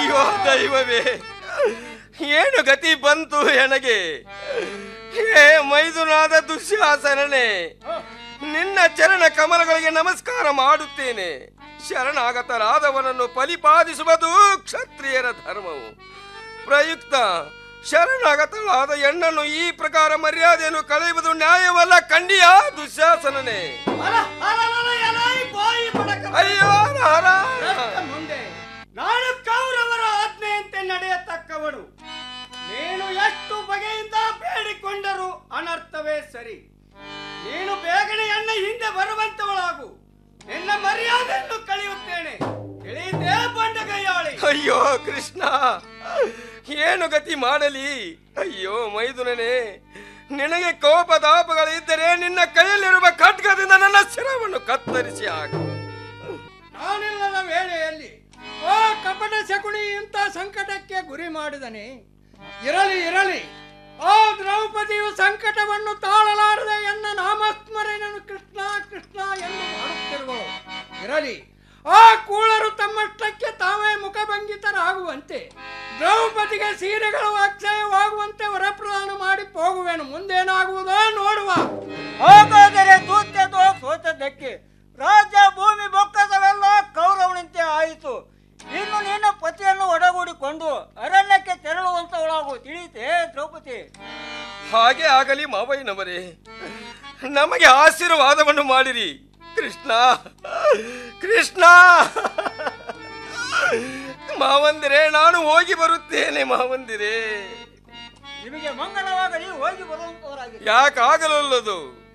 ಅಯ್ಯೋ ದೈವವೇ ಏನು ಗತಿ ಬಂತು ನನಗೆ ಹೇ ಮೈದುನಾದ ದುಶ್ಯಾಸನನೇ ನಿನ್ನ ಚರಣ ಕಮಲಗಳಿಗೆ ನಮಸ್ಕಾರ ಮಾಡುತ್ತೇನೆ ಶರಣಾಗತರಾದವನನ್ನು ಫಲಿಪಾದಿಸುವುದು ಕ್ಷತ್ರಿಯರ ಧರ್ಮವು ಪ್ರಯುಕ್ತ ಶರಣಾಗತಳಾದ ಹೆಣ್ಣನ್ನು ಈ ಪ್ರಕಾರ ಮರ್ಯಾದೆಯನ್ನು ಕಳೆಯುವುದು ನ್ಯಾಯವಲ್ಲ ಖಂಡಿಯ ದುಶ್ಯಾಸನನೇ ಅಯ್ಯೋ ನಾರಾಯಣ ಮುಂದೆ ನಾನು ಕೌರವರ ಆಜ್ಞೆಯಂತೆ ನಡೆಯತಕ್ಕವನು ನೀನು ಎಷ್ಟು ಬಗೆಯಿಂದ ಬೇಡಿಕೊಂಡರೂ ಅನರ್ಥವೇ ಸರಿ ನೀನು ಬೇಗನೆ ಎನ್ನ ಹಿಂದೆ ಬರುವಂತವಳಾಗು ನಿನ್ನ ಮರ್ಯಾದೆಯನ್ನು ಕಳೆಯುತ್ತೇನೆ ತಿಳಿದೇ ಬಂಡಗೈಯಾಳಿ ಅಯ್ಯೋ ಕೃಷ್ಣ ಏನು ಗತಿ ಮಾಡಲಿ ಅಯ್ಯೋ ಮೈದುನನೇ ನಿನಗೆ ಕೋಪದಾಪಗಳಿದ್ದರೆ ನಿನ್ನ ಕೈಯಲ್ಲಿರುವ ಖಡ್ಗದಿಂದ ನನ್ನ ಶಿರವನ್ನು ಕತ್ತರಿಸಿ ಹಾಕು ನಾನಿಲ್ಲದ ವೇಳೆಯಲ್ಲಿ ಓ ಕಪಟ ಶಕುನಿ ಇಂಥ ಸಂಕಟಕ್ಕೆ ಗುರಿ ಮಾಡಿದನೆ ಇರಲಿ ಇರಲಿ ಆ ದ್ರೌಪದಿಯು ಸಂಕಟವನ್ನು ತಾಳಲಾರದೆ ಎನ್ನ ನಾಮಸ್ಮರಣೆಯನ್ನು ಕೃಷ್ಣ ಕೃಷ್ಣ ಎಂದು ಮಾಡುತ್ತಿರುವಳು ಇರಲಿ ಆ ಕೂಳರು ತಮ್ಮಷ್ಟಕ್ಕೆ ತಾವೇ ಮುಖಭಂಗಿತರಾಗುವಂತೆ ದ್ರೌಪದಿಗೆ ಸೀರೆಗಳು ಅಕ್ಷಯವಾಗುವಂತೆ ವರಪ್ರದಾನ ಮಾಡಿ ಹೋಗುವೆನು ಮುಂದೇನಾಗುವುದೋ ನೋಡುವ ಹಾಗಾದರೆ ದೂತ್ಯದೋ ಸೋತದ್ದಕ್ಕೆ ರಾಜ್ಯ ಭೂಮಿ ಬೊಕ್ಕಸವೆಲ್ಲ ಕೌರವನಂತೆ ಆಯಿತು ಇನ್ನು ನಿನ್ನ ಪತಿಯನ್ನು ಒಡಗೂಡಿಕೊಂಡು ಅರಣ್ಯಕ್ಕೆ ತೆರಳುವಂತವಳಾಗು ತಿಳಿತೆ ದ್ರೌಪದಿ ಹಾಗೆ ಆಗಲಿ ಮಾವಯ್ಯನವರೇ ನಮಗೆ ಆಶೀರ್ವಾದವನ್ನು ಮಾಡಿರಿ ಕೃಷ್ಣ ಕೃಷ್ಣ ಮಾವಂದಿರೇ ನಾನು ಹೋಗಿ ಬರುತ್ತೇನೆ ಮಾವಂದಿರೇ ನಿಮಗೆ ಮಂಗಲವಾಗಲಿ ಹೋಗಿ ಬರುವಂತವರಾಗಿ ಯಾಕಾಗಲಲ್ಲದು